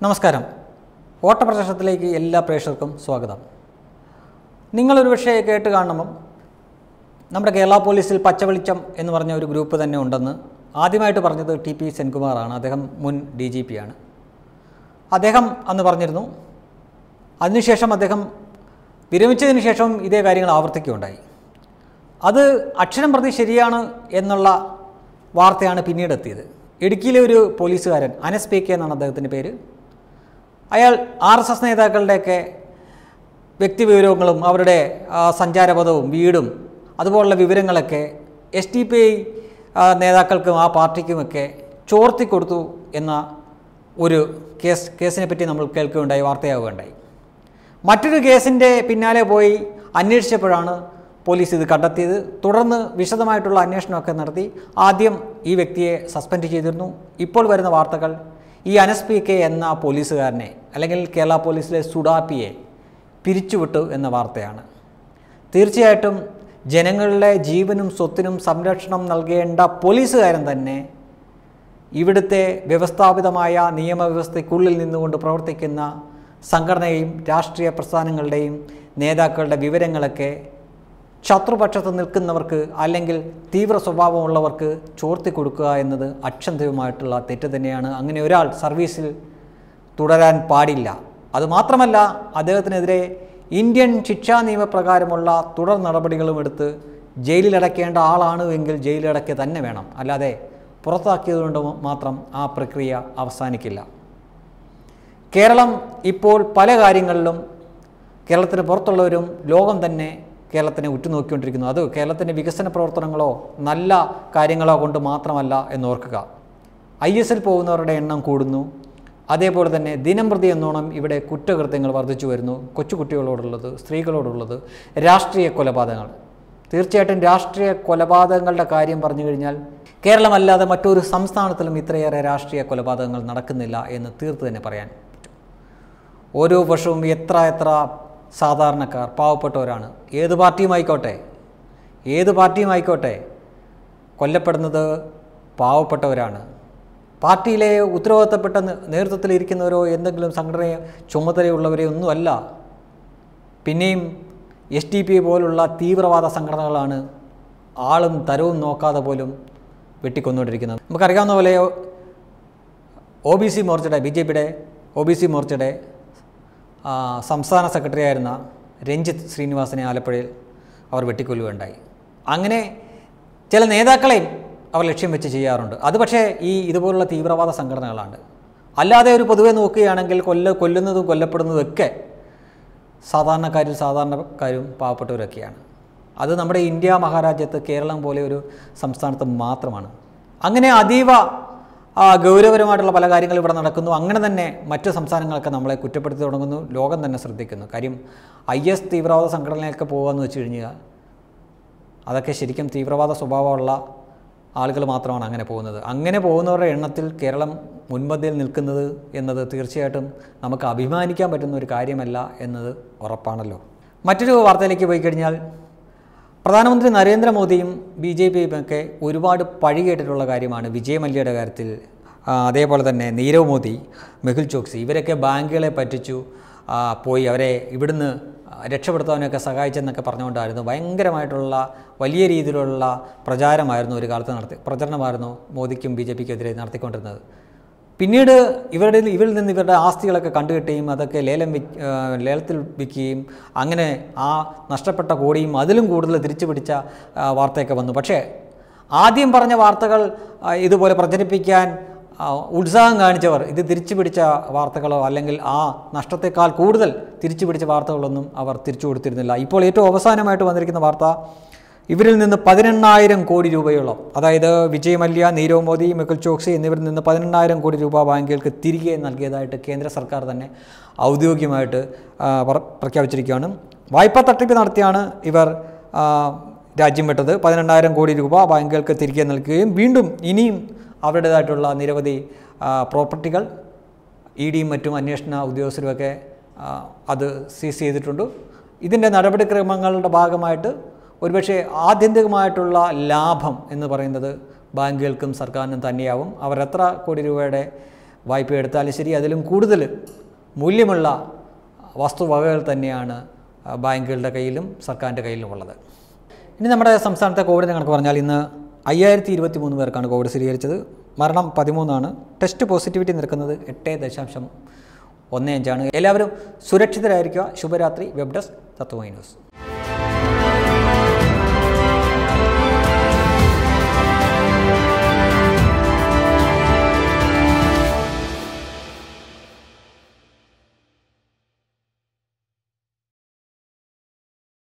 നമസ്കാരം ഓട്ടപ്രദർശനത്തിലേക്ക് എല്ലാ പ്രേക്ഷകർക്കും സ്വാഗതം നിങ്ങളൊരു പക്ഷേ കേട്ട് കാണണം നമ്മുടെ കേരള പോലീസിൽ പച്ചവെളിച്ചം എന്ന് പറഞ്ഞ ഒരു ഗ്രൂപ്പ് തന്നെ ഉണ്ടെന്ന് ആദ്യമായിട്ട് പറഞ്ഞത് ടി പി സെൻകുമാറാണ് അദ്ദേഹം മുൻ ഡി ജി പി ആണ് അദ്ദേഹം അന്ന് പറഞ്ഞിരുന്നു അതിനുശേഷം അദ്ദേഹം വിരമിച്ചതിന് ശേഷം ഇതേ കാര്യങ്ങൾ ആവർത്തിക്കുകയുണ്ടായി അത് അക്ഷരം പ്രതി ശരിയാണ് എന്നുള്ള വാർത്തയാണ് പിന്നീട് എത്തിയത് ഇടുക്കിയിലെ ഒരു പോലീസുകാരൻ അനസ് പി കെ എന്നാണ് അദ്ദേഹത്തിൻ്റെ പേര് അയാൾ ആർ എസ് എസ് നേതാക്കളുടെയൊക്കെ വ്യക്തിവിവരങ്ങളും അവരുടെ ആ, സഞ്ചാരപഥവും വീടും അതുപോലുള്ള വിവരങ്ങളൊക്കെ എസ് ടി പി ഐ നേതാക്കൾക്കും ആ പാർട്ടിക്കുമൊക്കെ ചോർത്തി കൊടുത്തു എന്ന ഒരു കേസ് കേസിനെ പറ്റി നമ്മൾ കേൾക്കുകയുണ്ടായി വാർത്തയാവുകയുണ്ടായി മറ്റൊരു കേസിൻ്റെ പിന്നാലെ പോയി അന്വേഷിച്ചപ്പോഴാണ് പോലീസ് ഇത് കണ്ടെത്തിയത് തുടർന്ന് വിശദമായിട്ടുള്ള അന്വേഷണമൊക്കെ നടത്തി ആദ്യം ഈ വ്യക്തിയെ സസ്പെൻഡ് ചെയ്തിരുന്നു ഇപ്പോൾ വരുന്ന വാർത്തകൾ ഈ അനസ് പി കെ എന്ന പോലീസുകാരനെ അല്ലെങ്കിൽ കേരള പോലീസിലെ സുഡാപ്പിയെ പിരിച്ചുവിട്ടു എന്ന വാർത്തയാണ് തീർച്ചയായിട്ടും ജനങ്ങളുടെ ജീവനും സ്വത്തിനും സംരക്ഷണം നൽകേണ്ട പോലീസുകാരൻ തന്നെ ഇവിടുത്തെ വ്യവസ്ഥാപിതമായ നിയമവ്യവസ്ഥയ്ക്കുള്ളിൽ നിന്നുകൊണ്ട് പ്രവർത്തിക്കുന്ന സംഘടനയും രാഷ്ട്രീയ പ്രസ്ഥാനങ്ങളുടെയും നേതാക്കളുടെ വിവരങ്ങളൊക്കെ ശത്രുപക്ഷത്ത് നിൽക്കുന്നവർക്ക് അല്ലെങ്കിൽ തീവ്ര സ്വഭാവമുള്ളവർക്ക് ചോർത്തി കൊടുക്കുക എന്നത് അക്ഷന്തവുമായിട്ടുള്ള തെറ്റ് തന്നെയാണ് അങ്ങനെ ഒരാൾ സർവീസിൽ തുടരാൻ പാടില്ല അതുമാത്രമല്ല അദ്ദേഹത്തിനെതിരെ ഇന്ത്യൻ ശിക്ഷാ നിയമപ്രകാരമുള്ള തുടർ നടപടികളും എടുത്ത് ജയിലിലടയ്ക്കേണ്ട ആളാണ് എങ്കിൽ ജയിലിലടയ്ക്കുക തന്നെ വേണം അല്ലാതെ പുറത്താക്കിയതുകൊണ്ട് മാത്രം ആ പ്രക്രിയ അവസാനിക്കില്ല കേരളം ഇപ്പോൾ പല കാര്യങ്ങളിലും കേരളത്തിന് പുറത്തുള്ളവരും ലോകം തന്നെ കേരളത്തിനെ ഉറ്റുനോക്കിക്കൊണ്ടിരിക്കുന്നു അത് കേരളത്തിൻ്റെ വികസന പ്രവർത്തനങ്ങളോ നല്ല കാര്യങ്ങളോ കൊണ്ട് മാത്രമല്ല എന്നോർക്കുക ഐ എസിൽ പോകുന്നവരുടെ എണ്ണം കൂടുന്നു അതേപോലെ തന്നെ ദിനം പ്രതി എന്നോണം ഇവിടെ കുറ്റകൃത്യങ്ങൾ വർദ്ധിച്ചു വരുന്നു കൊച്ചുകുട്ടികളോടുള്ളത് സ്ത്രീകളോടുള്ളത് രാഷ്ട്രീയ കൊലപാതകങ്ങൾ തീർച്ചയായിട്ടും രാഷ്ട്രീയ കൊലപാതകങ്ങളുടെ കാര്യം പറഞ്ഞു കഴിഞ്ഞാൽ കേരളമല്ലാതെ മറ്റൊരു സംസ്ഥാനത്തിലും ഇത്രയേറെ രാഷ്ട്രീയ കൊലപാതകങ്ങൾ നടക്കുന്നില്ല എന്ന് തീർത്ത് തന്നെ പറയാൻ പറ്റും ഓരോ വർഷവും എത്ര എത്ര സാധാരണക്കാർ പാവപ്പെട്ടവരാണ് ഏത് പാർട്ടിയുമായിക്കോട്ടെ ഏത് പാർട്ടിയുമായിക്കോട്ടെ കൊല്ലപ്പെടുന്നത് പാവപ്പെട്ടവരാണ് പാർട്ടിയിലെ ഉത്തരവാദിത്തപ്പെട്ട നേ- നേതൃത്വത്തിലിരിക്കുന്നവരോ എന്തെങ്കിലും സംഘടന ചുമതലയുള്ളവരെയോ ഒന്നുമല്ല പിന്നെയും എസ് ടി പി പോലുള്ള തീവ്രവാദ സംഘടനകളാണ് ആളും തരവും നോക്കാതെ പോലും വെട്ടിക്കൊന്നുകൊണ്ടിരിക്കുന്നത് നമുക്കറിയാവുന്ന പോലെ ഒ ബി സി മോർച്ചയുടെ ബി ജെ പിയുടെ ഒ ബി സി മോർച്ചയുടെ ആ, സംസ്ഥാന സെക്രട്ടറി ആയിരുന്ന രഞ്ജിത്ത് ശ്രീനിവാസനെ ആലപ്പുഴയിൽ അവർ വെട്ടിക്കൊല്ലുകയുണ്ടായി അങ്ങനെ ചില നേതാക്കളെയും അവർ ലക്ഷ്യം വെച്ച് ചെയ്യാറുണ്ട് അത് പക്ഷേ ഈ ഇതുപോലുള്ള തീവ്രവാദ സംഘടനകളാണ് അല്ലാതെ ഒരു പൊതുവെ നോക്കുകയാണെങ്കിൽ കൊല്ല കൊല്ലുന്നതും കൊല്ലപ്പെടുന്നതും ഒക്കെ സാധാരണക്കാരും സാധാരണക്കാരും പാവപ്പെട്ടവരൊക്കെയാണ് അത് നമ്മുടെ ഇന്ത്യ മഹാരാജ്യത്ത് കേരളം പോലെ ഒരു സംസ്ഥാനത്ത് മാത്രമാണ് അങ്ങനെ അതീവ ആ, ഗൗരവപരമായിട്ടുള്ള പല കാര്യങ്ങളും ഇവിടെ നടക്കുന്നു അങ്ങനെ തന്നെ മറ്റ് സംസ്ഥാനങ്ങളൊക്കെ നമ്മളെ കുറ്റപ്പെടുത്തി തുടങ്ങുന്നു ലോകം തന്നെ ശ്രദ്ധിക്കുന്നു കാര്യം ഐ എസ് തീവ്രവാദ സംഘടനയൊക്കെ പോകുകയെന്ന് വെച്ച് കഴിഞ്ഞാൽ അതൊക്കെ ശരിക്കും തീവ്രവാദ സ്വഭാവമുള്ള ആളുകൾ മാത്രമാണ് അങ്ങനെ പോകുന്നത് അങ്ങനെ പോകുന്നവരുടെ എണ്ണത്തിൽ കേരളം മുൻപന്തിയിൽ നിൽക്കുന്നത് എന്നത് തീർച്ചയായിട്ടും നമുക്ക് അഭിമാനിക്കാൻ പറ്റുന്ന ഒരു കാര്യമല്ല എന്നത് ഉറപ്പാണല്ലോ മറ്റൊരു വാർത്തയിലേക്ക് പോയി കഴിഞ്ഞാൽ പ്രധാനമന്ത്രി നരേന്ദ്രമോദിയും ബി ജെ പിയും ഒക്കെ ഒരുപാട് പഴി കേട്ടിട്ടുള്ള കാര്യമാണ് വിജയ് മല്യയുടെ കാര്യത്തിൽ ആ, അതേപോലെ തന്നെ നീരവ് മോദി മെഹുൽ ചോക്സി ഇവരൊക്കെ ബാങ്കുകളെ പറ്റിച്ചു ആ, പോയി അവരെ ഇവിടുന്ന് രക്ഷപ്പെടുത്താനൊക്കെ സഹായിച്ചെന്നൊക്കെ പറഞ്ഞുകൊണ്ടായിരുന്നു ഭയങ്കരമായിട്ടുള്ള വലിയ രീതിയിലുള്ള പ്രചാരമായിരുന്നു ഒരു കാലത്ത് നടത്തി പ്രചരണമായിരുന്നു മോദിക്കും ബി ജെ പിക്കെതിരെ നടത്തിക്കൊണ്ടിരുന്നത് പിന്നീട് ഇവരുടെ ഇവരിൽ നിന്ന് ഇവരുടെ ആസ്തികളൊക്കെ കണ്ടുകിട്ടുകയും അതൊക്കെ ലേലം വി ലേലത്തിൽ വിൽക്കുകയും അങ്ങനെ ആ നഷ്ടപ്പെട്ട കോടിയും അതിലും കൂടുതൽ തിരിച്ചു പിടിച്ച ആ, വാർത്തയൊക്കെ വന്നു പക്ഷേ ആദ്യം പറഞ്ഞ വാർത്തകൾ ആ, ഇതുപോലെ പ്രചരിപ്പിക്കാൻ ആ, ഉത്സാഹം കാണിച്ചവർ ഇത് തിരിച്ചു പിടിച്ച വാർത്തകളോ അല്ലെങ്കിൽ ആ നഷ്ടത്തെക്കാൾ കൂടുതൽ തിരിച്ചു പിടിച്ച വാർത്തകളൊന്നും അവർ തിരിച്ചു കൊടുത്തിരുന്നില്ല ഇപ്പോൾ ഏറ്റവും അവസാനമായിട്ട് വന്നിരിക്കുന്ന വാർത്ത ഇവരിൽ നിന്ന് പതിനെണ്ണായിരം കോടി രൂപയോളം അതായത് വിജയ് മല്യ നീരവ് മോദി മെഹുൽ ചോക്സി എന്നിവരിൽ നിന്ന് പതിനെണ്ണായിരം കോടി രൂപ ബാങ്കുകൾക്ക് തിരികെ നൽകിയതായിട്ട് കേന്ദ്ര സർക്കാർ തന്നെ ഔദ്യോഗികമായിട്ട് ആ, പ്ര- പ്രഖ്യാപിച്ചിരിക്കുകയാണ് വായ്പാ തട്ടിപ്പ് നടത്തിയാണ് ഇവർ ആ, രാജ്യം വിട്ടത് പതിനെണ്ണായിരം കോടി രൂപ ബാങ്കുകൾക്ക് തിരികെ നൽകുകയും വീണ്ടും ഇനിയും അവരുടേതായിട്ടുള്ള നിരവധി ആ, പ്രോപ്പർട്ടികൾ ഇ ഡിയും മറ്റും അന്വേഷണ ഉദ്യോഗസ്ഥരുമൊക്കെ ആ, അത് സീസ് ചെയ്തിട്ടുണ്ട് ഇതിൻ്റെ നടപടിക്രമങ്ങളുടെ ഭാഗമായിട്ട് ഒരുപക്ഷെ ആത്യന്തികമായിട്ടുള്ള ലാഭം എന്ന് പറയുന്നത് ബാങ്കുകൾക്കും സർക്കാരിനും തന്നെയാവും അവർ എത്ര കോടി രൂപയുടെ വായ്പ എടുത്താലും ശരി അതിലും കൂടുതൽ മൂല്യമുള്ള വസ്തുവകകൾ തന്നെയാണ് ആ, ബാങ്കുകളുടെ കയ്യിലും സർക്കാരിൻ്റെ കയ്യിലും ഉള്ളത് ഇനി നമ്മുടെ സംസ്ഥാനത്തെ കോവിഡിനെ കണക്ക് പറഞ്ഞാൽ ഇന്ന് അയ്യായിരത്തി ഇരുപത്തി മൂന്ന് പേർക്കാണ് കോവിഡ് സ്ഥിരീകരിച്ചത് മരണം പതിമൂന്നാണ് ടെസ്റ്റ് പോസിറ്റിവിറ്റി നിൽക്കുന്നത് എട്ട് ദശാംശം ഒന്ന് അഞ്ചാണ് എല്ലാവരും സുരക്ഷിതരായിരിക്കുക ശുഭരാത്രി വെബ് ഡെസ്ക് തത്വമൈ ന്യൂസ്